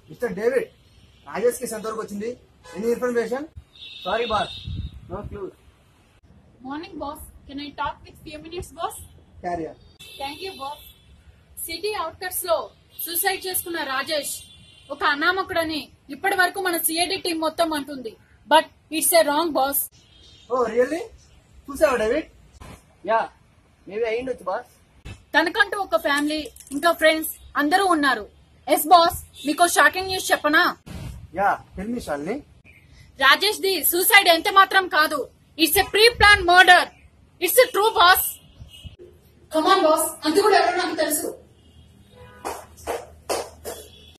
mister David Rajesh case ఎంతవరకు వచ్చింది any information sorry boss no clues morning boss can I talk with few minutes boss carrier thank you boss city outskirts లో suicide చేసుకున్న రాజేష్ ఒక అనామకుడని ఇప్పటి వరకు మన CID team మొత్తం అంటుంది but it's a wrong boss oh really చూసావా David yeah maybe అయ్యిండొచ్చు బాస్ తనకంటూ ఒక ఫ్యామిలీ ఇంకా ఫ్రెండ్స్ అందరూ ఉన్నారు ఎస్ బాస్ మీకు షాకింగ్ న్యూస్ చెప్పనా యా టెల్ మీ షాల్ని రాజేష్ ది సూసైడ్ ఎంత మాత్రం కాదు it's a pre plan murder it's a true boss come on boss అందు కూడా ఎవరో నాకు తెలుసు